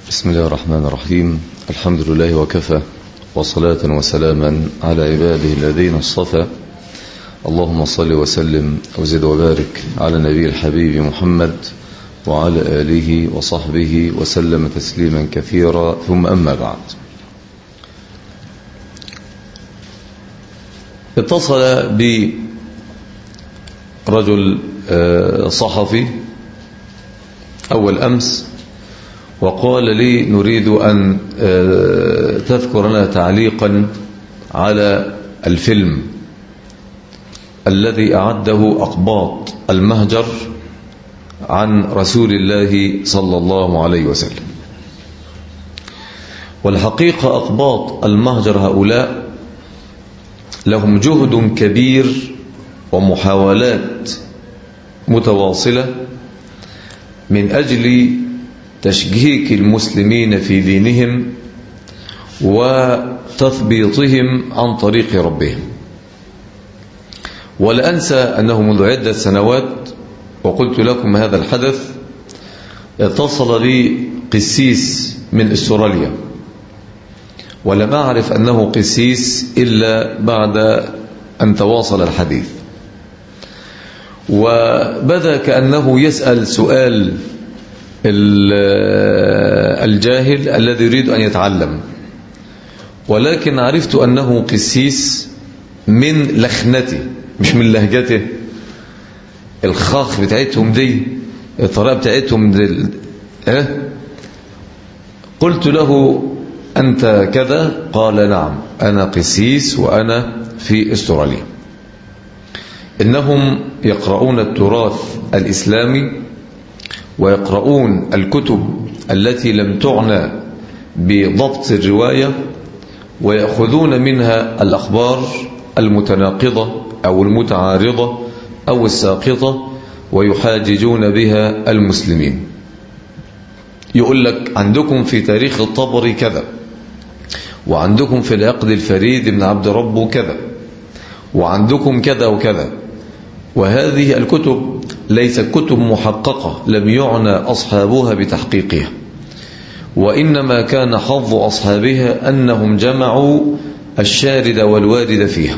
بسم الله الرحمن الرحيم الحمد لله وكفى وصلاة وسلاما على عباده الذين اصطفى اللهم صل وسلم وزد وبارك على نبي الحبيب محمد وعلى آله وصحبه وسلم تسليما كثيرا ثم أما بعد اتصل برجل صحفي أول أمس وقال لي نريد أن تذكر لنا تعليقا على الفيلم الذي أعده أقباط المهجر عن رسول الله صلى الله عليه وسلم والحقيقة أقباط المهجر هؤلاء لهم جهد كبير ومحاولات متواصلة من أجل تشكيك المسلمين في دينهم وتثبيطهم عن طريق ربهم ولا أنسى أنه منذ عدة سنوات وقلت لكم هذا الحدث اتصل لي قسيس من استراليا ولم أعرف أنه قسيس إلا بعد أن تواصل الحديث وبدا كأنه يسأل سؤال الجاهل الذي يريد أن يتعلم ولكن عرفت أنه قسيس من لخنته مش من لهجته الخاخ بتاعتهم دي الطريقة بتاعتهم دي اه؟ قلت له أنت كذا قال نعم أنا قسيس وأنا في استراليا إنهم يقرؤون التراث الإسلامي ويقرؤون الكتب التي لم تعنى بضبط الرواية ويأخذون منها الأخبار المتناقضة أو المتعارضة أو الساقطة ويحاججون بها المسلمين يقول لك عندكم في تاريخ الطبري كذا وعندكم في العقد الفريد بن عبد ربه كذا وعندكم كذا وكذا وهذه الكتب ليست كتب محققة لم يعنى أصحابها بتحقيقها وإنما كان حظ أصحابها أنهم جمعوا الشارد والوارد فيها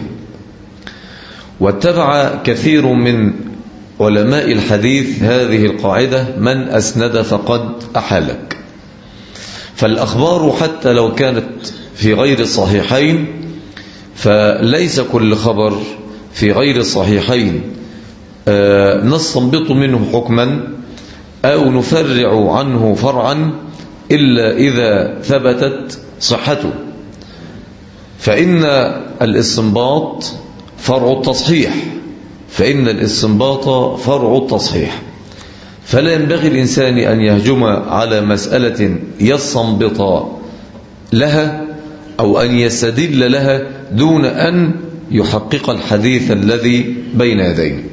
واتبع كثير من علماء الحديث هذه القاعدة من أسند فقد أحالك فالأخبار حتى لو كانت في غير الصحيحين فليس كل خبر في غير الصحيحين نستنبط منه حكما أو نفرع عنه فرعا إلا إذا ثبتت صحته فإن الاستنباط فرع التصحيح فإن الاستنباط فرع التصحيح فلا ينبغي الإنسان أن يهجم على مسألة يستنبط لها أو أن يستدل لها دون أن يحقق الحديث الذي بين يديه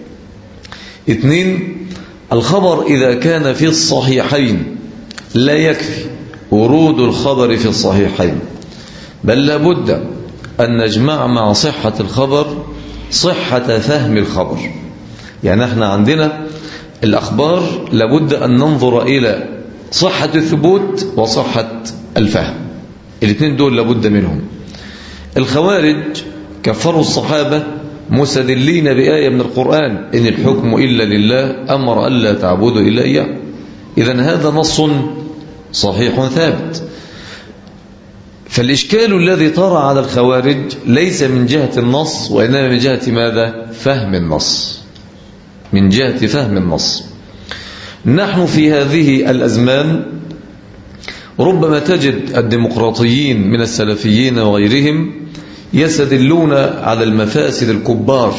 اثنين الخبر إذا كان في الصحيحين لا يكفي ورود الخبر في الصحيحين بل لابد أن نجمع مع صحة الخبر صحة فهم الخبر يعني احنا عندنا الأخبار لابد أن ننظر إلى صحة الثبوت وصحة الفهم الاثنين دول لابد منهم الخوارج كفروا الصحابة مستدلين بآية من القرآن إن الحكم إلا لله أمر ألا تعبدوا إلا إياه إذا هذا نص صحيح ثابت فالإشكال الذي طرأ على الخوارج ليس من جهة النص وإنما من جهة ماذا فهم النص من جهة فهم النص نحن في هذه الأزمان ربما تجد الديمقراطيين من السلفيين وغيرهم يستدلون على المفاسد الكبار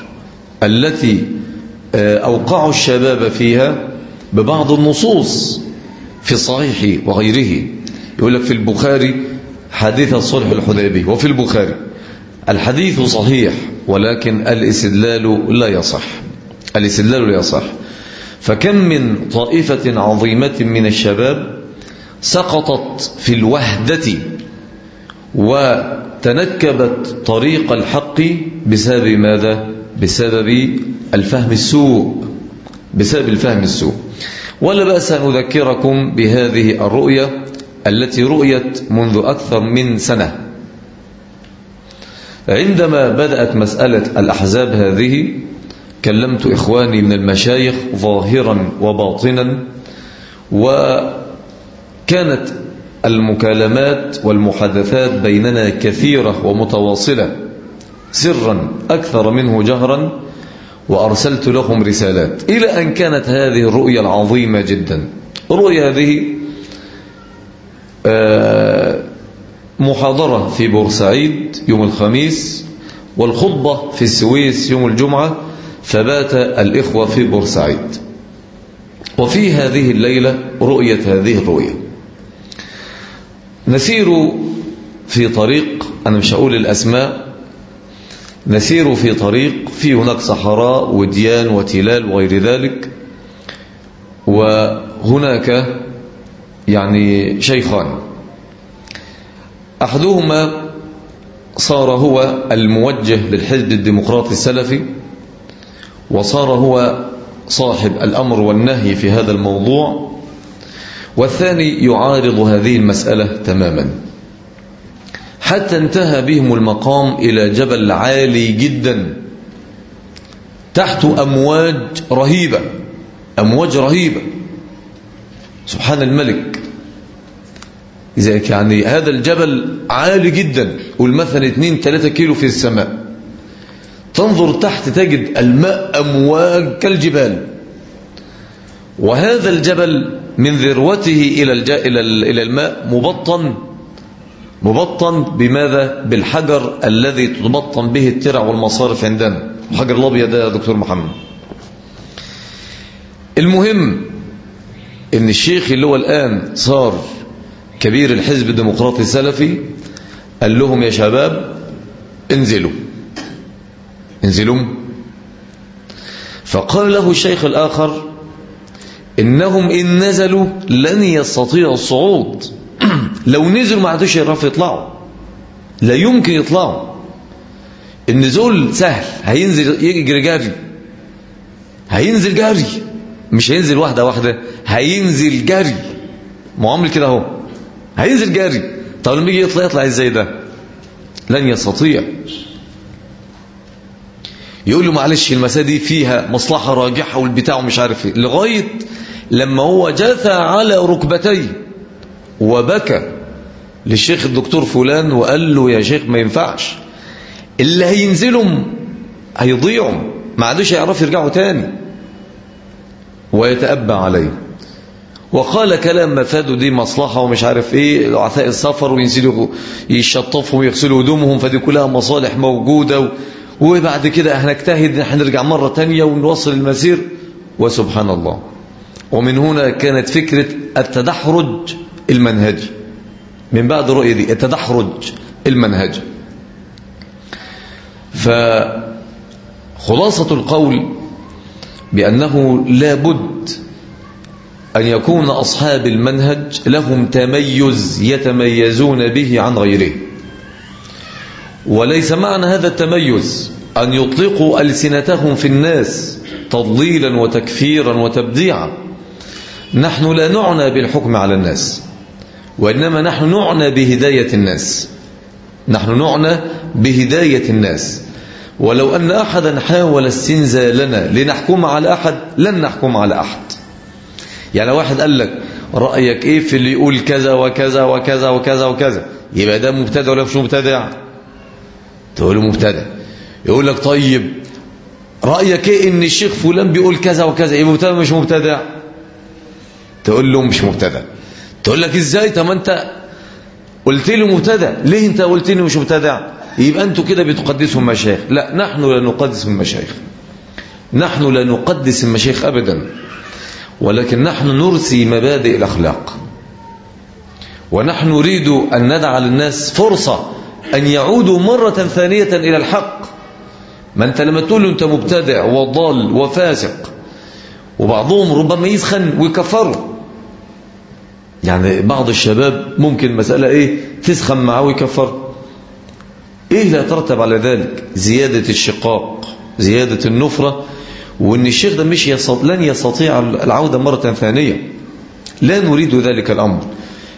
التي أوقعوا الشباب فيها ببعض النصوص في الصحيح وغيره يقول لك في البخاري حديث الصلح الحديبي وفي البخاري الحديث صحيح ولكن الاستدلال لا يصح الاستدلال لا يصح فكم من طائفة عظيمة من الشباب سقطت في الوهدة وتنكبت طريق الحق بسبب ماذا بسبب الفهم السوء بسبب الفهم السوء ولا بأس أن أذكركم بهذه الرؤية التي رؤيت منذ أكثر من سنة عندما بدأت مسألة الأحزاب هذه كلمت إخواني من المشايخ ظاهرا وباطنا وكانت المكالمات والمحادثات بيننا كثيرة ومتواصلة سرا أكثر منه جهرا وأرسلت لهم رسالات إلى أن كانت هذه الرؤية العظيمة جدا الرؤية هذه محاضرة في بورسعيد يوم الخميس والخطبة في السويس يوم الجمعة فبات الإخوة في بورسعيد وفي هذه الليلة رؤية هذه الرؤية نسير في طريق أنا مش هقول الأسماء نسير في طريق في هناك صحراء وديان وتلال وغير ذلك وهناك يعني شيخان أحدهما صار هو الموجه للحزب الديمقراطي السلفي وصار هو صاحب الأمر والنهي في هذا الموضوع والثاني يعارض هذه المسألة تماما حتى انتهى بهم المقام إلى جبل عالي جدا تحت أمواج رهيبة أمواج رهيبة سبحان الملك لذلك يعني هذا الجبل عالي جدا والمثل 2 3 كيلو في السماء تنظر تحت تجد الماء أمواج كالجبال وهذا الجبل من ذروته إلى إلى إلى الماء مبطن مبطن بماذا بالحجر الذي تبطن به الترع والمصارف عندنا الحجر الابيض ده يا دكتور محمد المهم ان الشيخ اللي هو الان صار كبير الحزب الديمقراطي السلفي قال لهم يا شباب انزلوا انزلوا فقال له الشيخ الآخر إنهم إن نزلوا لن يستطيعوا الصعود لو نزلوا ما عادوش يعرفوا يطلعوا لا يمكن يطلعوا النزول سهل هينزل يجري جري هينزل جري مش هينزل واحدة واحدة هينزل جري معامل كده اهو هينزل جري طب لما يجي يطلع يطلع ازاي ده لن يستطيع يقول له معلش المسألة دي فيها مصلحة راجحة والبتاع ومش عارف ايه لغاية لما هو جثى على ركبتيه وبكى للشيخ الدكتور فلان وقال له يا شيخ ما ينفعش اللي هينزلوا هيضيعوا ما عادوش يعرفوا يرجعوا تاني ويتأبى عليه وقال كلام مفاده دي مصلحة ومش عارف ايه عثاء السفر وينزلوا يشطفوا ويغسلوا هدومهم فدي كلها مصالح موجودة و... وبعد كده هنجتهد هنرجع مرة تانية ونوصل المسير وسبحان الله ومن هنا كانت فكرة التدحرج المنهجي من بعد الرؤية دي التدحرج المنهجي فخلاصة القول بأنه لابد أن يكون أصحاب المنهج لهم تميز يتميزون به عن غيره وليس معنى هذا التميز أن يطلقوا ألسنتهم في الناس تضليلا وتكفيرا وتبديعا نحن لا نعنى بالحكم على الناس وإنما نحن نعنى بهداية الناس نحن نعنى بهداية الناس ولو أن أحدا حاول استنزالنا لنحكم على أحد لن نحكم على أحد يعني واحد قال لك رأيك إيه في اللي يقول كذا وكذا وكذا وكذا وكذا يبقى ده مبتدع ولا مش مبتدع تقول له مبتدع يقول لك طيب رأيك إيه إن الشيخ فلان بيقول كذا وكذا يبقى مبتدع مش مبتدع تقول له مش مبتدع تقول لك ازاي طب انت قلت لي مبتدع ليه انت قلت لي مش مبتدع يبقى انتوا كده بتقدسوا المشايخ لا نحن لا نقدس المشايخ نحن لا نقدس المشايخ ابدا ولكن نحن نرسي مبادئ الاخلاق ونحن نريد ان ندع للناس فرصه ان يعودوا مره ثانيه الى الحق ما انت لما تقول له انت مبتدع وضال وفاسق وبعضهم ربما يسخن ويكفره يعني بعض الشباب ممكن مسألة ايه تسخن معاه ويكفر ايه لا يترتب على ذلك زيادة الشقاق زيادة النفرة وان الشيخ ده مش يستطيع لن يستطيع العودة مرة ثانية لا نريد ذلك الأمر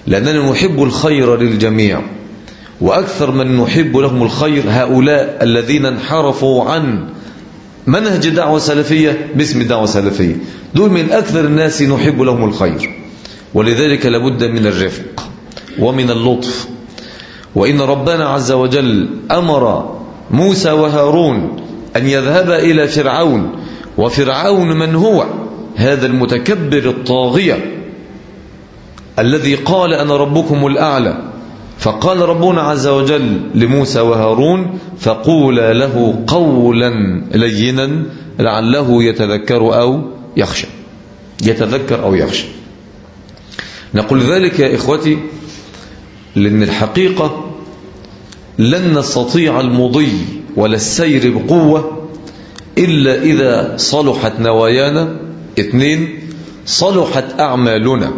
لأننا نحب الخير للجميع وأكثر من نحب لهم الخير هؤلاء الذين انحرفوا عن منهج دعوة سلفية باسم دعوة سلفية دول من أكثر الناس نحب لهم الخير ولذلك لابد من الرفق ومن اللطف وإن ربنا عز وجل أمر موسى وهارون أن يذهب إلى فرعون وفرعون من هو هذا المتكبر الطاغية الذي قال أنا ربكم الأعلى فقال ربنا عز وجل لموسى وهارون فقولا له قولا لينا لعله يتذكر أو يخشى يتذكر أو يخشى نقول ذلك يا إخوتي لأن الحقيقة لن نستطيع المضي ولا السير بقوة إلا إذا صلحت نوايانا اثنين صلحت أعمالنا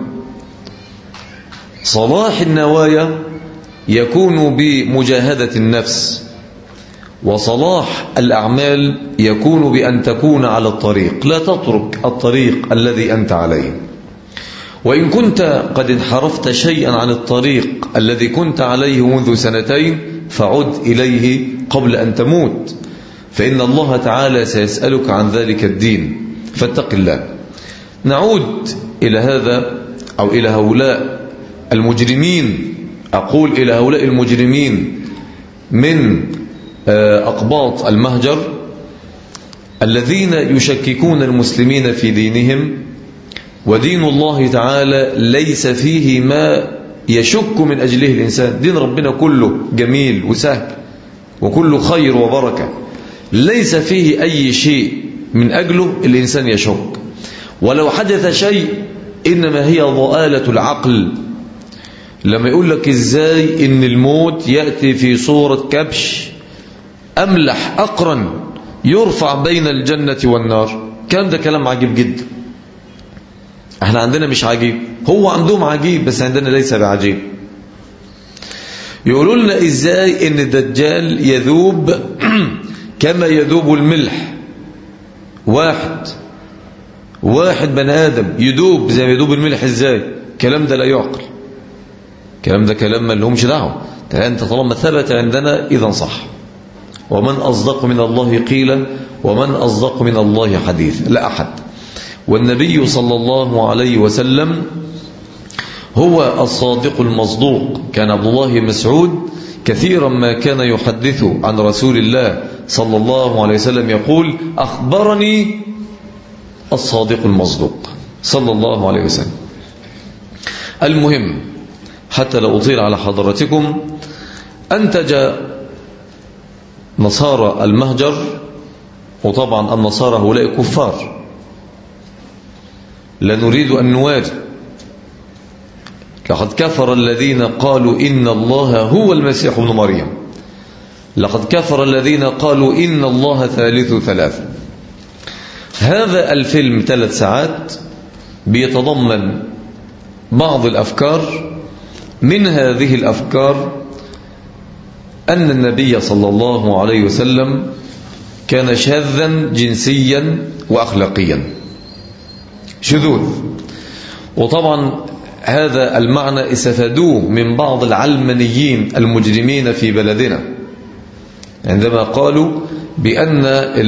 صلاح النوايا يكون بمجاهدة النفس وصلاح الأعمال يكون بأن تكون على الطريق لا تترك الطريق الذي أنت عليه وإن كنت قد انحرفت شيئا عن الطريق الذي كنت عليه منذ سنتين فعد إليه قبل أن تموت فإن الله تعالى سيسألك عن ذلك الدين فاتق الله نعود إلى هذا أو إلى هؤلاء المجرمين أقول إلى هؤلاء المجرمين من أقباط المهجر الذين يشككون المسلمين في دينهم ودين الله تعالى ليس فيه ما يشك من أجله الإنسان دين ربنا كله جميل وسهل وكله خير وبركة ليس فيه أي شيء من أجله الإنسان يشك ولو حدث شيء إنما هي ضآلة العقل لما يقول لك إزاي إن الموت يأتي في صورة كبش أملح أقرن يرفع بين الجنة والنار كان ده كلام عجيب جدا احنا عندنا مش عجيب هو عندهم عجيب بس عندنا ليس بعجيب يقولوا لنا ازاي ان الدجال يذوب كما يذوب الملح واحد واحد بني ادم يذوب زي ما يذوب الملح ازاي الكلام ده لا يعقل الكلام ده كلام ما لهمش دعوه انت طالما ثبت عندنا اذا صح ومن اصدق من الله قيلا ومن اصدق من الله حديثا لا احد والنبي صلى الله عليه وسلم هو الصادق المصدوق كان عبد الله مسعود كثيرا ما كان يحدث عن رسول الله صلى الله عليه وسلم يقول أخبرني الصادق المصدوق صلى الله عليه وسلم المهم حتى لا أطيل على حضرتكم أنتج نصارى المهجر وطبعا النصارى هؤلاء كفار لا نريد أن نواجه لقد كفر الذين قالوا إن الله هو المسيح ابن مريم لقد كفر الذين قالوا إن الله ثالث ثلاثة هذا الفيلم ثلاث ساعات بيتضمن بعض الأفكار من هذه الأفكار أن النبي صلى الله عليه وسلم كان شاذا جنسيا وأخلاقيا شذوذ وطبعا هذا المعنى استفادوه من بعض العلمانيين المجرمين في بلدنا عندما قالوا بأن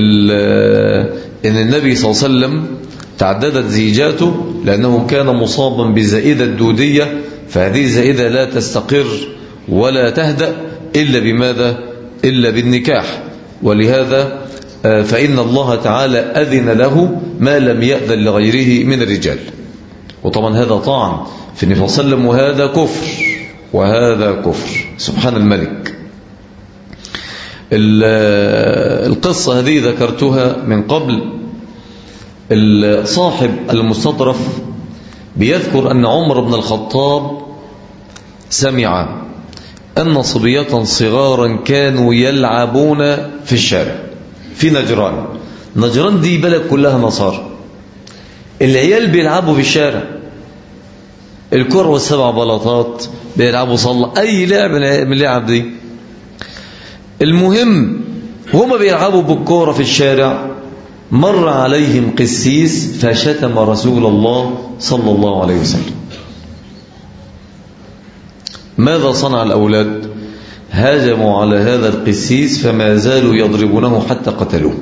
إن النبي صلى الله عليه وسلم تعددت زيجاته لأنه كان مصابا بزائدة دودية فهذه الزائدة لا تستقر ولا تهدأ إلا بماذا إلا بالنكاح ولهذا فإن الله تعالى أذن له ما لم يأذن لغيره من الرجال وطبعا هذا طعن في النبي صلى الله عليه وسلم وهذا كفر وهذا كفر سبحان الملك القصة هذه ذكرتها من قبل صاحب المستطرف بيذكر أن عمر بن الخطاب سمع أن صبية صغارا كانوا يلعبون في الشارع في نجران نجران دي بلد كلها نصارى العيال بيلعبوا في الشارع الكرة والسبع بلاطات بيلعبوا صلى أي لعب من اللعب دي المهم هما بيلعبوا بالكورة في الشارع مر عليهم قسيس فشتم رسول الله صلى الله عليه وسلم ماذا صنع الأولاد هاجموا على هذا القسيس فما زالوا يضربونه حتى قتلوه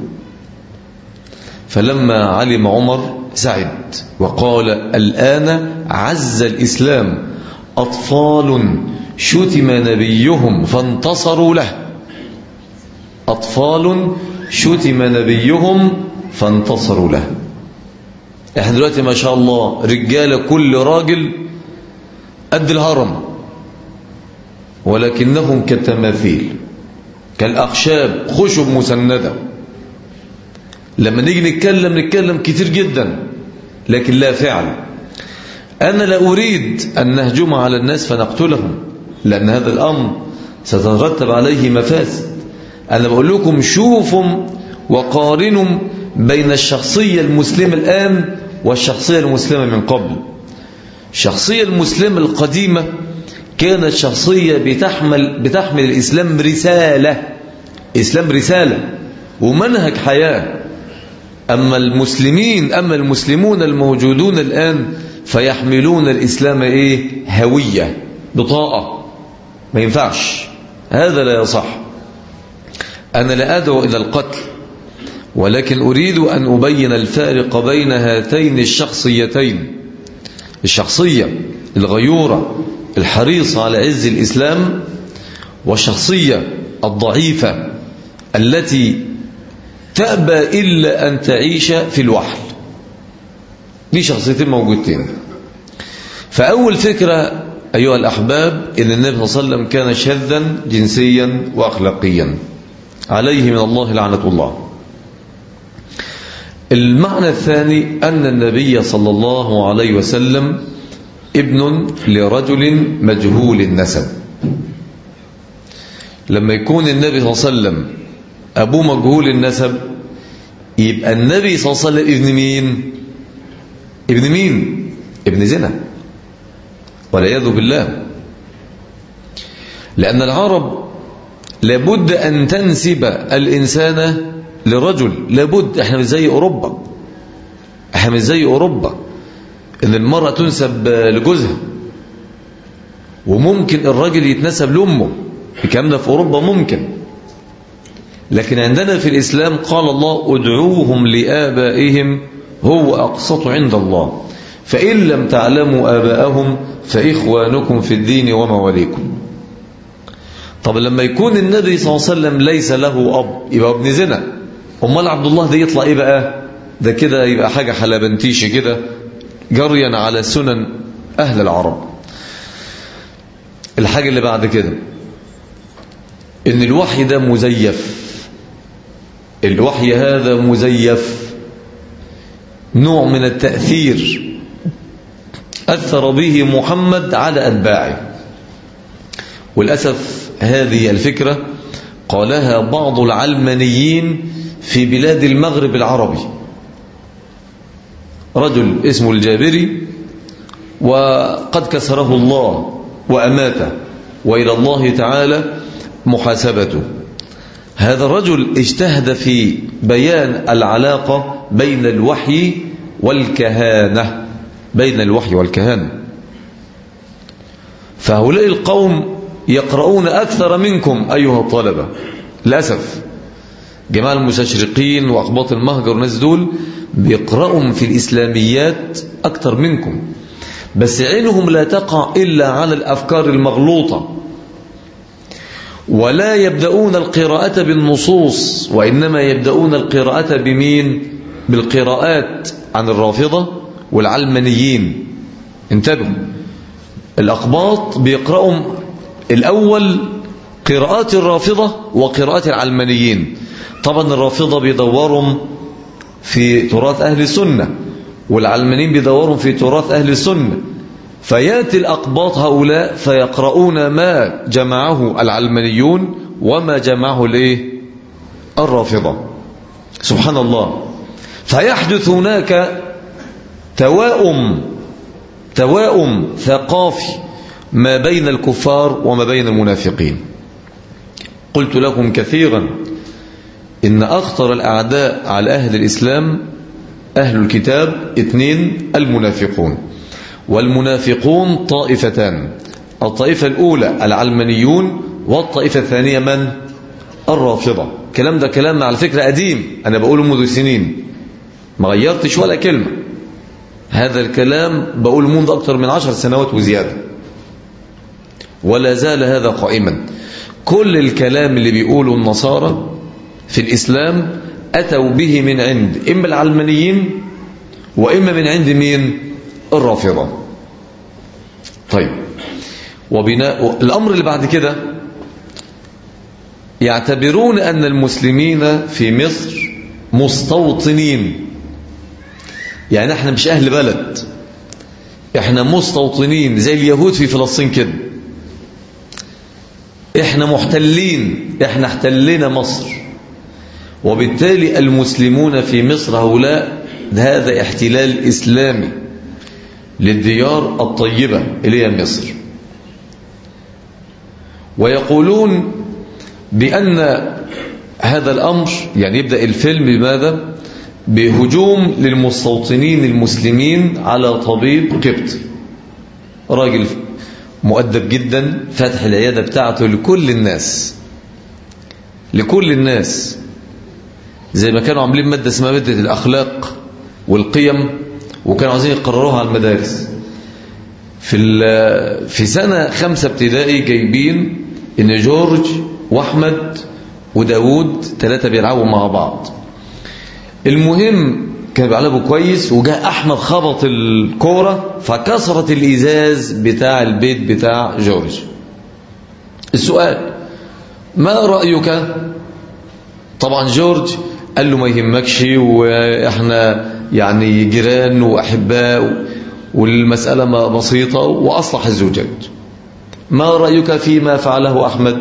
فلما علم عمر سعد وقال الآن عز الإسلام أطفال شتم نبيهم فانتصروا له أطفال شتم نبيهم فانتصروا له احنا دلوقتي ما شاء الله رجالة كل راجل قد الهرم ولكنهم كالتماثيل كالأخشاب خشب مسندة لما نيجي نتكلم نتكلم كتير جدا لكن لا فعل أنا لا أريد أن نهجم على الناس فنقتلهم لأن هذا الأمر ستترتب عليه مفاسد أنا بقول لكم شوفوا وقارنوا بين الشخصية المسلمة الآن والشخصية المسلمة من قبل الشخصية المسلمة القديمة كانت شخصية بتحمل, بتحمل الإسلام رسالة إسلام رسالة ومنهج حياة أما المسلمين أما المسلمون الموجودون الآن فيحملون الإسلام إيه هوية بطاقة ما ينفعش هذا لا يصح أنا لا أدعو إلى القتل ولكن أريد أن أبين الفارق بين هاتين الشخصيتين الشخصية الغيورة الحريصة على عز الإسلام والشخصية الضعيفة التي تأبى إلا أن تعيش في الوحل دي شخصيتين موجودتين فأول فكرة أيها الأحباب إن النبي صلى الله عليه وسلم كان شاذا جنسيا وأخلاقيا عليه من الله لعنة الله المعنى الثاني أن النبي صلى الله عليه وسلم ابن لرجل مجهول النسب لما يكون النبي صلى الله عليه وسلم أبوه مجهول النسب يبقى النبي صلى الله عليه وسلم ابن مين ابن مين ابن زنا والعياذ بالله لأن العرب لابد أن تنسب الإنسان لرجل لابد احنا مش زي أوروبا احنا مش زي أوروبا ان المرأة تنسب لجوزها وممكن الراجل يتنسب لأمه الكلام ده في أوروبا ممكن لكن عندنا في الإسلام قال الله ادعوهم لآبائهم هو أقسط عند الله فإن لم تعلموا آباءهم فإخوانكم في الدين ومواليكم طب لما يكون النبي صلى الله عليه وسلم ليس له أب يبقى ابن زنا أمال عبد الله ده يطلع إيه بقى ده كده يبقى حاجة حلبنتيش كده جريا على سنن أهل العرب الحاجة اللي بعد كده إن الوحي ده مزيف الوحي هذا مزيف نوع من التأثير أثر به محمد على أتباعه والأسف هذه الفكرة قالها بعض العلمانيين في بلاد المغرب العربي رجل اسمه الجابري وقد كسره الله وأماته وإلى الله تعالى محاسبته هذا الرجل اجتهد في بيان العلاقة بين الوحي والكهانة بين الوحي والكهانة فهؤلاء القوم يقرؤون أكثر منكم أيها الطلبة للأسف جماعة المستشرقين وأقباط المهجر والناس دول بيقرأوا في الإسلاميات أكثر منكم بس عينهم لا تقع إلا على الأفكار المغلوطة ولا يبدأون القراءة بالنصوص وإنما يبدأون القراءة بمين بالقراءات عن الرافضة والعلمانيين انتبهوا الأقباط بيقرأوا الأول قراءات الرافضة وقراءات العلمانيين طبعا الرافضة بيدوروا في تراث أهل السنة والعلمانيين بيدوروا في تراث أهل السنة فياتي الأقباط هؤلاء فيقرؤون ما جمعه العلمانيون وما جمعه الايه الرافضة سبحان الله فيحدث هناك توائم توائم ثقافي ما بين الكفار وما بين المنافقين قلت لكم كثيرا إن أخطر الأعداء على أهل الإسلام أهل الكتاب اثنين المنافقون والمنافقون طائفتان الطائفة الأولى العلمانيون والطائفة الثانية من الرافضة الكلام ده كلام على فكرة قديم أنا بقوله منذ سنين ما غيرتش ولا كلمة هذا الكلام بقول منذ أكثر من عشر سنوات وزيادة ولا زال هذا قائما كل الكلام اللي بيقوله النصارى في الإسلام أتوا به من عند إما العلمانيين وإما من عند مين الرافضة طيب وبناء الأمر اللي بعد كده يعتبرون أن المسلمين في مصر مستوطنين يعني احنا مش أهل بلد احنا مستوطنين زي اليهود في فلسطين كده احنا محتلين احنا احتلنا مصر وبالتالي المسلمون في مصر هؤلاء هذا احتلال إسلامي للديار الطيبة اللي هي مصر ويقولون بأن هذا الأمر يعني يبدأ الفيلم بماذا بهجوم للمستوطنين المسلمين على طبيب قبطي راجل مؤدب جدا فاتح العيادة بتاعته لكل الناس لكل الناس زي ما كانوا عاملين مادة اسمها مادة الأخلاق والقيم وكانوا عايزين يقرروها على المدارس في في سنة خمسة ابتدائي جايبين ان جورج واحمد وداود ثلاثة بيلعبوا مع بعض المهم كان بيلعبوا كويس وجاء احمد خبط الكورة فكسرت الازاز بتاع البيت بتاع جورج السؤال ما رأيك طبعا جورج قال له ما يهمكش واحنا يعني جيران واحباء والمسألة بسيطة وأصلح الزوجات ما رأيك فيما فعله أحمد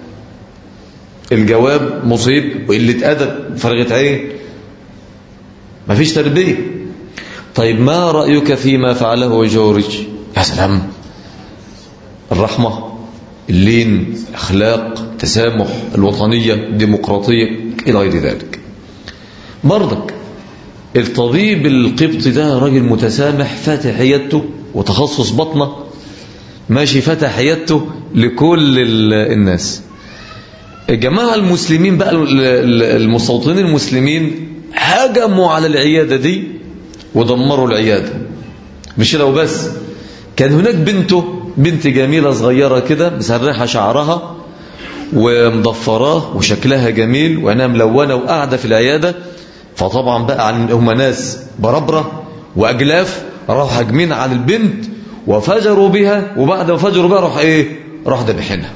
الجواب مصيب وقلة أدب فرغة عين ما فيش تربية طيب ما رأيك فيما فعله جورج يا سلام الرحمة اللين الأخلاق التسامح الوطنية الديمقراطية إلى غير ذلك برضك الطبيب القبطي ده راجل متسامح فاتح عيادته وتخصص بطنه ماشي فتح عيادته لكل الناس الجماعة المسلمين بقى المستوطنين المسلمين هجموا على العيادة دي ودمروا العيادة مش لو بس كان هناك بنته بنت جميلة صغيرة كده مسرحة شعرها ومضفراه وشكلها جميل وعينها ملونة وقاعدة في العيادة فطبعا بقى عن هم ناس بربرة وأجلاف راحوا هاجمين على البنت وفجروا بها وبعد ما فجروا بها راح ايه راح ذبحينها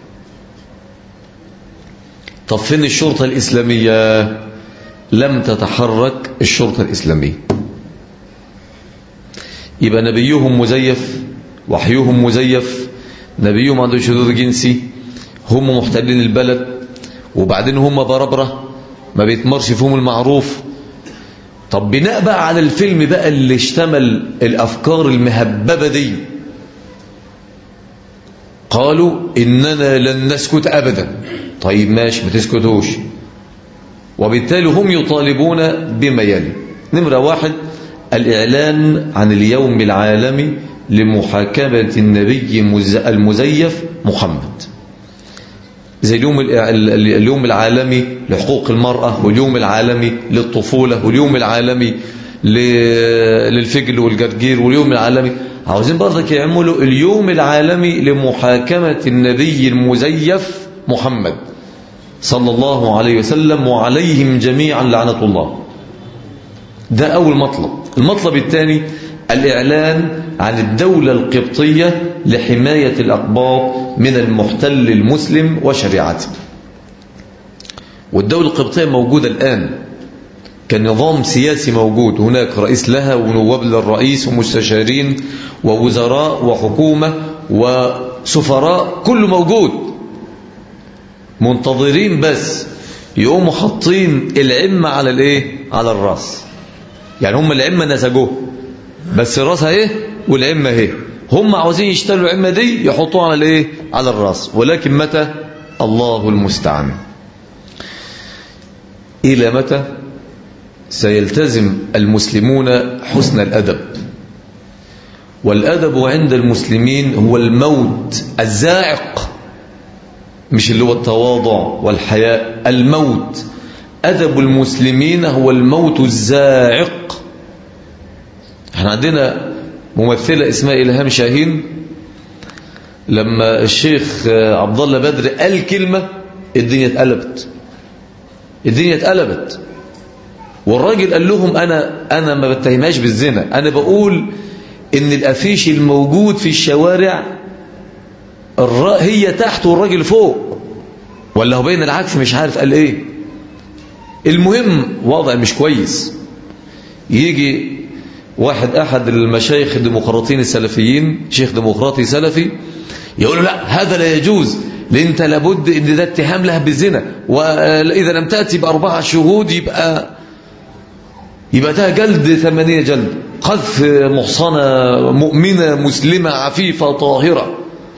طب فين الشرطة الإسلامية لم تتحرك الشرطة الإسلامية يبقى نبيهم مزيف وحيهم مزيف نبيهم عنده شذوذ جنسي هم محتلين البلد وبعدين هم بربرة ما بيتمرش فيهم المعروف طب بناء بقى على الفيلم بقى اللي اشتمل الأفكار المهببة دي قالوا إننا لن نسكت أبدا طيب ماشي ما تسكتوش وبالتالي هم يطالبون بما يلي نمرة واحد الإعلان عن اليوم العالمي لمحاكمة النبي المزيف محمد زي اليوم اليوم العالمي لحقوق المرأة واليوم العالمي للطفولة واليوم العالمي للفجل والجرجير واليوم العالمي عاوزين برضك يعملوا اليوم العالمي لمحاكمة النبي المزيف محمد صلى الله عليه وسلم وعليهم جميعا لعنة الله ده أول مطلب المطلب الثاني الإعلان عن الدولة القبطية لحماية الأقباط من المحتل المسلم وشريعته والدولة القبطية موجودة الآن كنظام سياسي موجود هناك رئيس لها ونواب للرئيس ومستشارين ووزراء وحكومة وسفراء كله موجود منتظرين بس يقوموا حاطين العمة على الايه على الراس يعني هم العمة نسجوه بس الراس اهي والعمة اهي هم عاوزين يشتروا العمة دي يحطوها على الايه على الراس ولكن متى الله المستعان إلى متى سيلتزم المسلمون حسن الأدب والأدب عند المسلمين هو الموت الزائق مش اللي هو التواضع والحياء الموت أدب المسلمين هو الموت الزائق احنا عندنا ممثلة اسمها إلهام شاهين لما الشيخ عبد الله بدر قال كلمة الدنيا اتقلبت الدنيا اتقلبت والراجل قال لهم أنا أنا ما بتهمهاش بالزنا أنا بقول إن الأفيش الموجود في الشوارع هي تحت والراجل فوق ولا هو بين العكس مش عارف قال إيه المهم وضع مش كويس يجي واحد أحد المشايخ الديمقراطيين السلفيين شيخ ديمقراطي سلفي يقول له لا هذا لا يجوز لأن انت لابد ان ده اتهام لها بالزنا وإذا لم تأتي بأربعة شهود يبقى يبقى ده جلد ثمانية جلد قذف محصنة مؤمنة مسلمة عفيفة طاهرة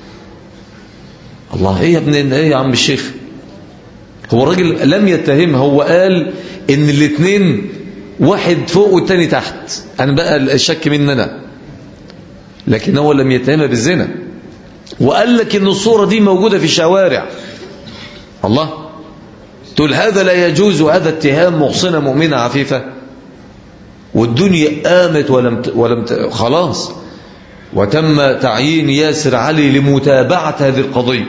الله ايه يا ابن ايه يا عم الشيخ هو الراجل لم يتهم هو قال ان الاثنين واحد فوق والتاني تحت انا بقى الشك مني انا لكن هو لم يتهمها بالزنا وقال لك ان الصورة دي موجودة في الشوارع الله تقول هذا لا يجوز وهذا اتهام محصنة مؤمنة عفيفة والدنيا قامت ولم ت... ولم ت... خلاص وتم تعيين ياسر علي لمتابعة هذه القضية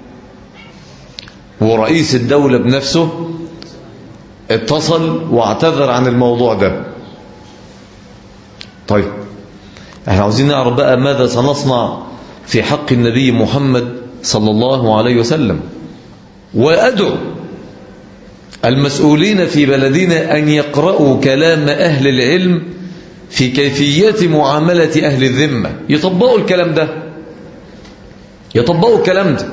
ورئيس الدولة بنفسه اتصل واعتذر عن الموضوع ده طيب احنا عاوزين نعرف بقى ماذا سنصنع في حق النبي محمد صلى الله عليه وسلم وأدعو المسؤولين في بلدنا أن يقرأوا كلام أهل العلم في كيفية معاملة أهل الذمة يطبقوا الكلام ده يطبقوا الكلام ده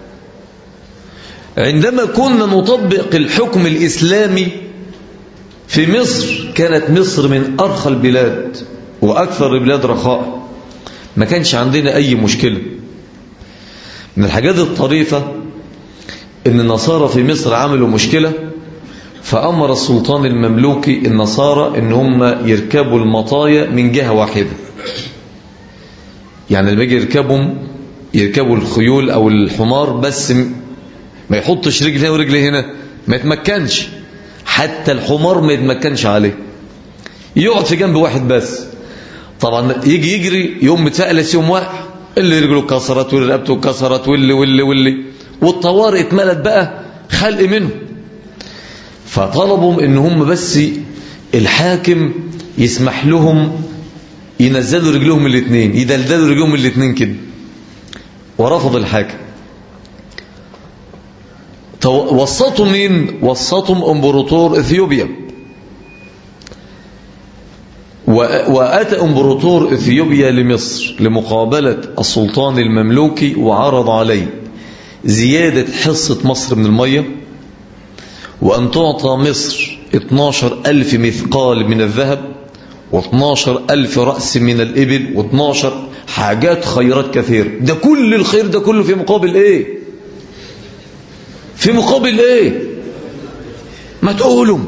عندما كنا نطبق الحكم الإسلامي في مصر كانت مصر من أرخى البلاد وأكثر البلاد رخاء ما كانش عندنا أي مشكلة من الحاجات الطريفة ان النصارى في مصر عملوا مشكلة فأمر السلطان المملوكي النصارى ان هم يركبوا المطايا من جهة واحدة يعني لما يجي يركبوا يركبوا الخيول أو الحمار بس ما يحطش رجل هنا ورجل هنا ما يتمكنش حتى الحمار ما يتمكنش عليه يقعد في جنب واحد بس طبعا يجي يجري يوم متفقلس يوم واقع اللي رجله اتكسرت واللي رقبته اتكسرت واللي واللي واللي والطوارئ اتملت بقى خلق منه فطلبوا ان هم بس الحاكم يسمح لهم ينزلوا رجلهم الاثنين يدلدلوا رجلهم الاثنين كده ورفض الحاكم وسطوا مين وسطهم امبراطور اثيوبيا واتى امبراطور اثيوبيا لمصر لمقابله السلطان المملوكي وعرض عليه زياده حصه مصر من الميه وان تعطى مصر 12 ألف مثقال من الذهب و12 ألف رأس من الإبل و12 حاجات خيرات كثير ده كل الخير ده كله في مقابل إيه في مقابل إيه ما تقولوا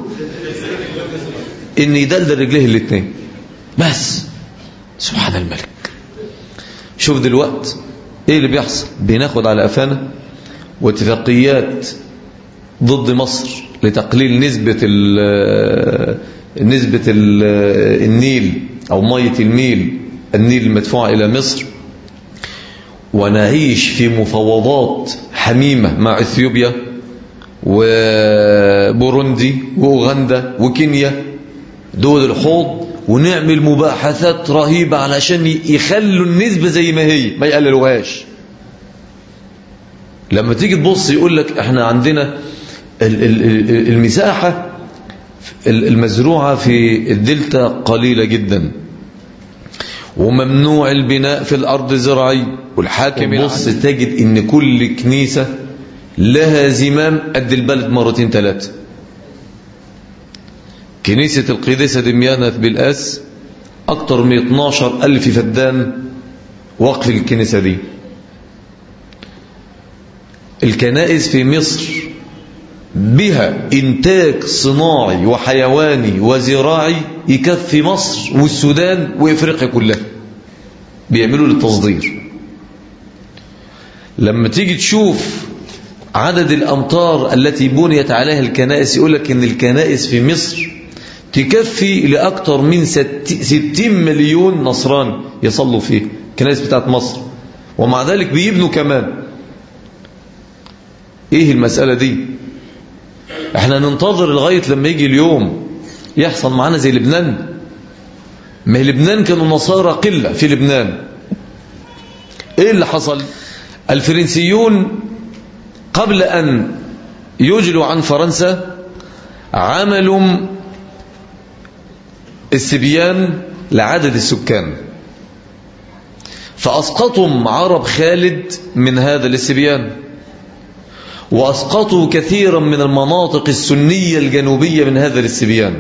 إن يدلدل رجليه الاثنين بس سبحان الملك شوف دلوقت ايه اللي بيحصل بناخد على قفانا واتفاقيات ضد مصر لتقليل نسبة ال نسبة ال النيل أو مية الميل النيل المدفوعة إلى مصر ونعيش في مفاوضات حميمة مع إثيوبيا وبوروندي وأوغندا وكينيا دول الحوض ونعمل مباحثات رهيبة علشان يخلوا النسبة زي ما هي ما يقللوهاش لما تيجي تبص يقول لك احنا عندنا المساحة المزروعة في الدلتا قليلة جدا وممنوع البناء في الأرض الزراعي والحاكم بص تجد ان كل كنيسة لها زمام قد البلد مرتين ثلاثة كنيسة القديسة دميانة في بالأس أكثر من 12 ألف فدان وقف الكنيسة دي الكنائس في مصر بها إنتاج صناعي وحيواني وزراعي يكفي مصر والسودان وإفريقيا كلها بيعملوا للتصدير لما تيجي تشوف عدد الأمطار التي بنيت عليها الكنائس يقول لك إن الكنائس في مصر تكفي لأكثر من ستين مليون نصراني يصلوا فيه الكنائس بتاعت مصر ومع ذلك بيبنوا كمان ايه المسألة دي احنا ننتظر لغاية لما يجي اليوم يحصل معانا زي لبنان ما هي لبنان كانوا نصارى قلة في لبنان ايه اللي حصل الفرنسيون قبل ان يجلوا عن فرنسا عملوا السبيان لعدد السكان فأسقطوا عرب خالد من هذا الاستبيان وأسقطوا كثيرا من المناطق السنية الجنوبية من هذا الاستبيان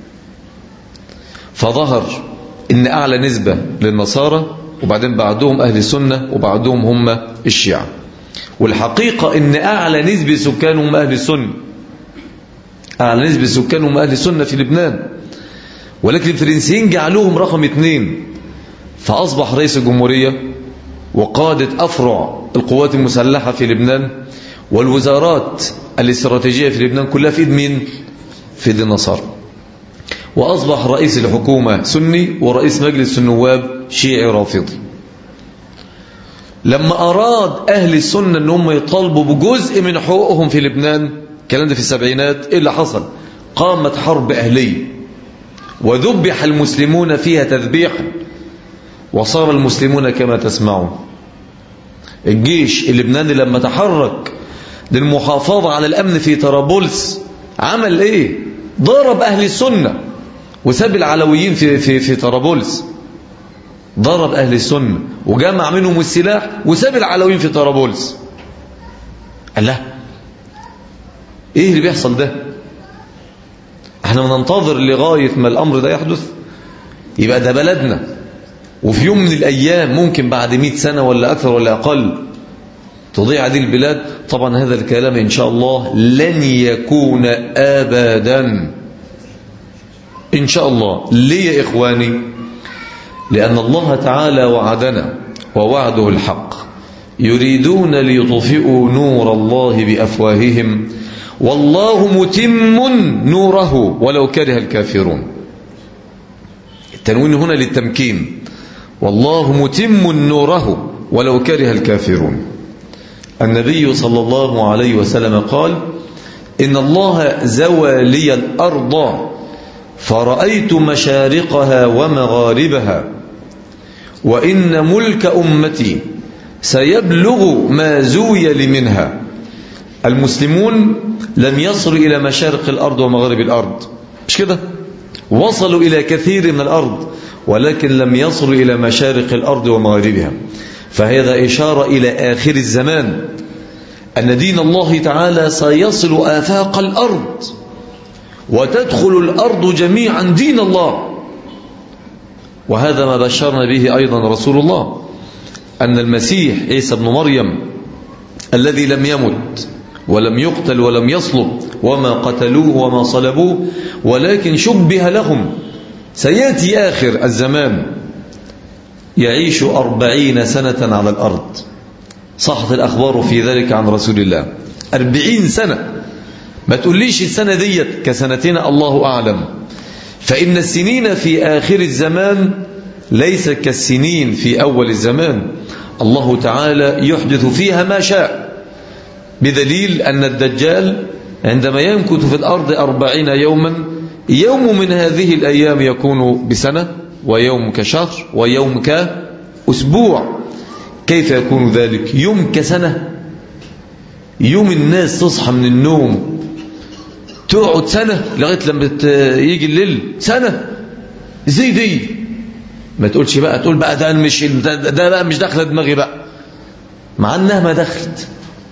فظهر إن أعلى نسبة للنصارى وبعدين بعدهم أهل السنة وبعدهم هم الشيعة والحقيقة إن أعلى نسبة سكان هم أهل السنة أعلى نسبة سكان هم أهل السنة في لبنان ولكن الفرنسيين جعلوهم رقم اثنين فأصبح رئيس الجمهورية وقادة أفرع القوات المسلحة في لبنان والوزارات الاستراتيجية في لبنان كلها في ايد مين؟ في ايد النصارى وأصبح رئيس الحكومة سني ورئيس مجلس النواب شيعي رافضي لما أراد أهل السنة أن هم يطالبوا بجزء من حقوقهم في لبنان الكلام ده في السبعينات إيه اللي حصل قامت حرب أهلية وذبح المسلمون فيها تذبيحا وصار المسلمون كما تسمعون الجيش اللبناني لما تحرك للمحافظة على الأمن في طرابلس عمل إيه ضرب أهل السنة وساب العلويين في, في, في طرابلس ضرب أهل السنة وجمع منهم السلاح وساب العلويين في طرابلس الله ايه اللي بيحصل ده احنا بننتظر لغاية ما الامر ده يحدث يبقى ده بلدنا وفي يوم من الايام ممكن بعد مئة سنة ولا اكثر ولا اقل تضيع هذه البلاد طبعا هذا الكلام ان شاء الله لن يكون ابدا ان شاء الله ليه يا اخواني لان الله تعالى وعدنا ووعده الحق يريدون ليطفئوا نور الله بافواههم والله متم نوره ولو كره الكافرون التنوين هنا للتمكين والله متم نوره ولو كره الكافرون النبي صلى الله عليه وسلم قال إن الله زوى لي الأرض فرأيت مشارقها ومغاربها وإن ملك أمتي سيبلغ ما زوي لي منها المسلمون لم يصلوا إلى مشارق الأرض ومغارب الأرض مش كده وصلوا إلى كثير من الأرض ولكن لم يصلوا إلى مشارق الأرض ومغاربها فهذا إشارة إلى آخر الزمان أن دين الله تعالى سيصل آفاق الأرض وتدخل الأرض جميعا دين الله وهذا ما بشرنا به أيضا رسول الله أن المسيح عيسى بن مريم الذي لم يمت ولم يقتل ولم يصلب وما قتلوه وما صلبوه ولكن شبه لهم سيأتي آخر الزمان يعيش أربعين سنة على الأرض صحت الأخبار في ذلك عن رسول الله أربعين سنة ما تقوليش السنة ديت كسنتنا الله أعلم فإن السنين في آخر الزمان ليس كالسنين في أول الزمان الله تعالى يحدث فيها ما شاء بدليل أن الدجال عندما يمكث في الأرض أربعين يوما يوم من هذه الأيام يكون بسنة ويوم كشهر ويوم كأسبوع كيف يكون ذلك يوم كسنة يوم الناس تصحى من النوم تقعد سنة لغاية لما يجي الليل سنة زي دي ما تقولش بقى تقول بقى ده مش ده, ده بقى مش داخله دماغي بقى مع انها ما دخلت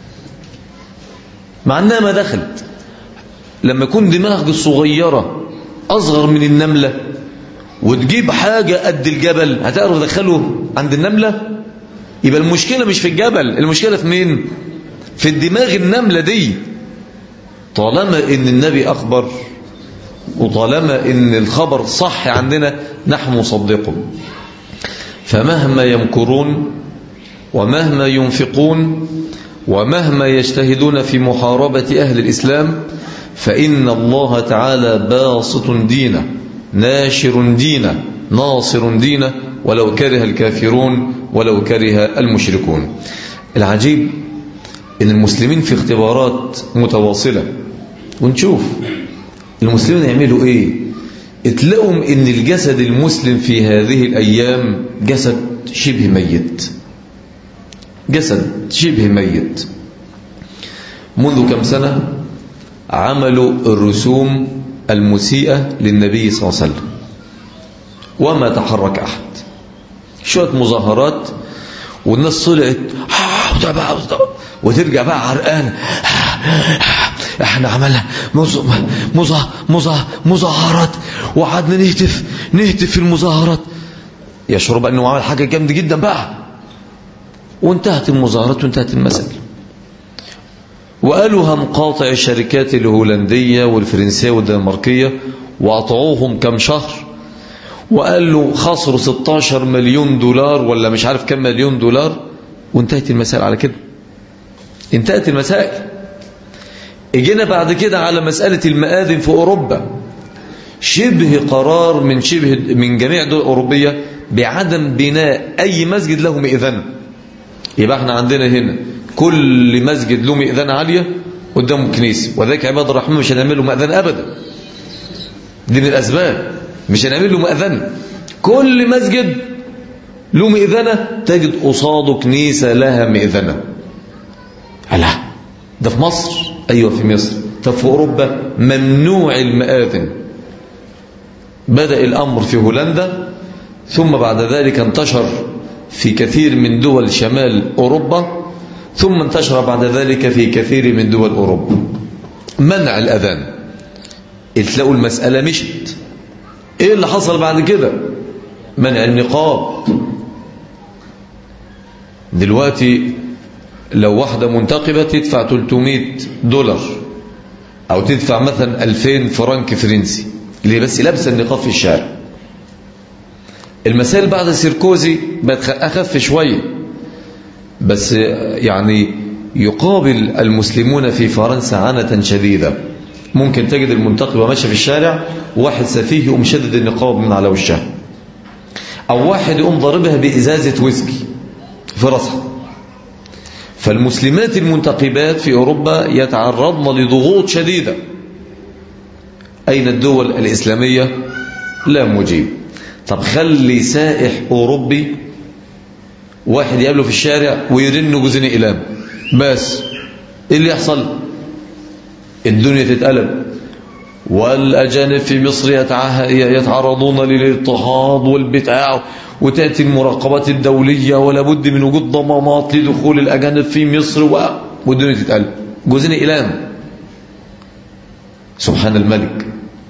مع انها ما دخلت لما يكون دماغك الصغيرة اصغر من النملة وتجيب حاجة قد الجبل هتعرف تدخله عند النملة يبقى المشكلة مش في الجبل المشكلة في مين في الدماغ النملة دي طالما ان النبي اخبر وطالما ان الخبر صح عندنا نحن نصدقه فمهما يمكرون ومهما ينفقون ومهما يجتهدون في محاربة أهل الإسلام فإن الله تعالى باسط دينه ناشر دينه ناصر دينه ولو كره الكافرون ولو كره المشركون العجيب ان المسلمين في اختبارات متواصلة ونشوف المسلمين يعملوا ايه اتلاقوا ان الجسد المسلم في هذه الايام جسد شبه ميت جسد شبه ميت منذ كم سنة عملوا الرسوم المسيئة للنبي صلى الله عليه وسلم وما تحرك أحد شوية مظاهرات والناس طلعت وترجع بقى عرقانة احنا عملنا مظاهرات وقعدنا نهتف نهتف في المظاهرات يشعر بقى انه عمل حاجة جامدة جدا بقى وانتهت المظاهرات وانتهت المسألة وقالوا هنقاطع الشركات الهولندية والفرنسية والدنماركية وقطعوهم كم شهر وقال له خسروا 16 مليون دولار ولا مش عارف كم مليون دولار وانتهت المسائل على كده انتهت المسائل اجينا بعد كده على مسألة المآذن في أوروبا شبه قرار من شبه من جميع دول أوروبية بعدم بناء أي مسجد له مئذنة يبقى احنا عندنا هنا كل مسجد له مئذنة عالية قدامه كنيسة وذلك عباد الرحمن مش هنعمل له مأذنة أبدا دي من الأسباب مش هنعمل له مأذنة كل مسجد له مئذنة تجد قصاده كنيسة لها مئذنة لا ده في مصر أيوة في مصر طب في أوروبا ممنوع المآذن بدأ الأمر في هولندا ثم بعد ذلك انتشر في كثير من دول شمال أوروبا ثم انتشر بعد ذلك في كثير من دول أوروبا منع الأذان تلاقوا المسألة مشت ايه اللي حصل بعد كده منع النقاب دلوقتي لو واحدة منتقبة تدفع 300 دولار او تدفع مثلا 2000 فرنك فرنسي اللي بس لابسه النقاب في الشارع المسائل بعد سيركوزي بقت اخف شويه بس يعني يقابل المسلمون في فرنسا عنة شديدة ممكن تجد المنتقبة ماشية في الشارع واحد سفيه يقوم شدد النقاب من على وشها أو واحد يقوم ضاربها بإزازة ويسكي في راسها فالمسلمات المنتقبات في أوروبا يتعرضن لضغوط شديدة أين الدول الإسلامية لا مجيب طب خلي سائح أوروبي واحد يقابله في الشارع ويرن جوزين إقلام بس إيه اللي يحصل الدنيا تتقلب والأجانب في مصر يتعرضون للاضطهاد والبتاع وتأتي المراقبات الدولية ولا بد من وجود ضمانات لدخول الأجانب في مصر والدنيا تتقلب جوزين إقلام سبحان الملك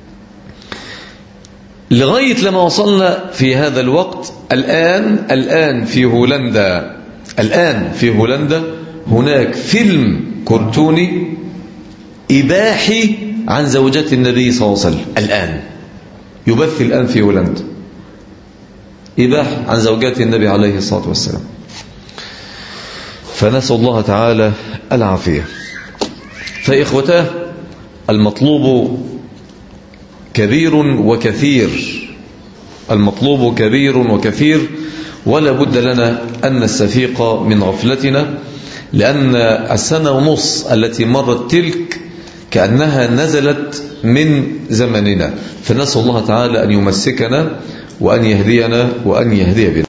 لغاية لما وصلنا في هذا الوقت الآن الآن في هولندا الآن في هولندا هناك فيلم كرتوني إباحي عن زوجات النبي صلى الله عليه وسلم الآن يبث الآن في هولندا إباح عن زوجات النبي عليه الصلاة والسلام فنسأل الله تعالى العافية فإخوتاه المطلوب كبير وكثير المطلوب كبير وكثير ولا بد لنا أن نستفيق من غفلتنا لأن السنة ونص التي مرت تلك كأنها نزلت من زمننا فنسأل الله تعالى أن يمسكنا وأن يهدينا وأن يهدي بنا